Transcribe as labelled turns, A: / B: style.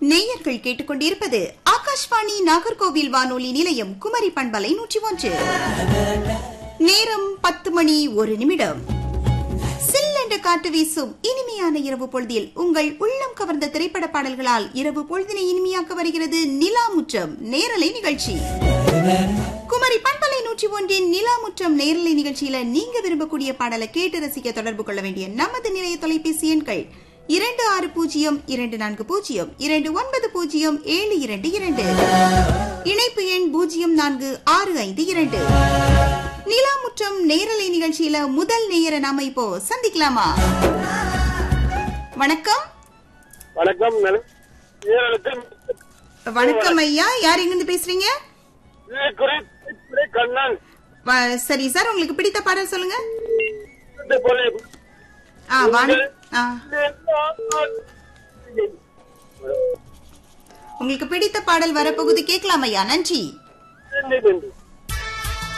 A: நேயர்கள் கேட்டுக்கொண்டிருப்பது ஆகாஷ்வாணி நாகர்கோவில் வானொலி நிலையம் குமரி பண்பலை நூற்றி ஒன்று நேரம் பத்து மணி ஒரு நிமிடம் சில் என்ற காற்று வீசும் இனிமையான இரவு பொழுதில் உங்கள் உள்ளம் கவர்ந்த திரைப்பட பாடல்களால் இரவு பொழுதினை இனிமையாக்க வருகிறது நிலாமுற்றம் நேரலை நிகழ்ச்சி குமரி பண்பலை நூற்றி ஒன்றின் நிலாமுற்றம் நேரலை நிகழ்ச்சியில நீங்க விரும்பக்கூடிய பாடலை கேட்டு ரசிக்க தொடர்பு கொள்ள வேண்டிய நமது நிலைய தொலைபேசி எண்கள் இரண்டு ஆறு பூஜ்ஜியம் இரண்டு நான்கு பூஜ்ஜியம் இரண்டு ஒன்பது பூஜ்ஜியம் ஏழு இரண்டு இரண்டு இணைப்பு எண் பூஜ்ஜியம் நான்கு ஆறு ஐந்து இரண்டு நிலாமுற்றம் நேரலை நிகழ்ச்சியில முதல் நேயரை நாம இப்போ சந்திக்கலாமா வணக்கம்
B: வணக்கம் நல- ஈரத்தில்
A: வணக்கம் ஐயா யார் எங்கிருந்து பேசுறீங்க
B: குறி குறி கண்ணன்
A: வ- சரி சார் உங்களுக்கு பிடித்த பாடல் சொல்லுங்க
B: இது போல
A: ஆ வாணி ஆ உங்களுக்கு பிடித்த பாடல் வரப்போகுது கேட்கலாம் ஐயா நன்றி
B: நன்றி, நன்றி.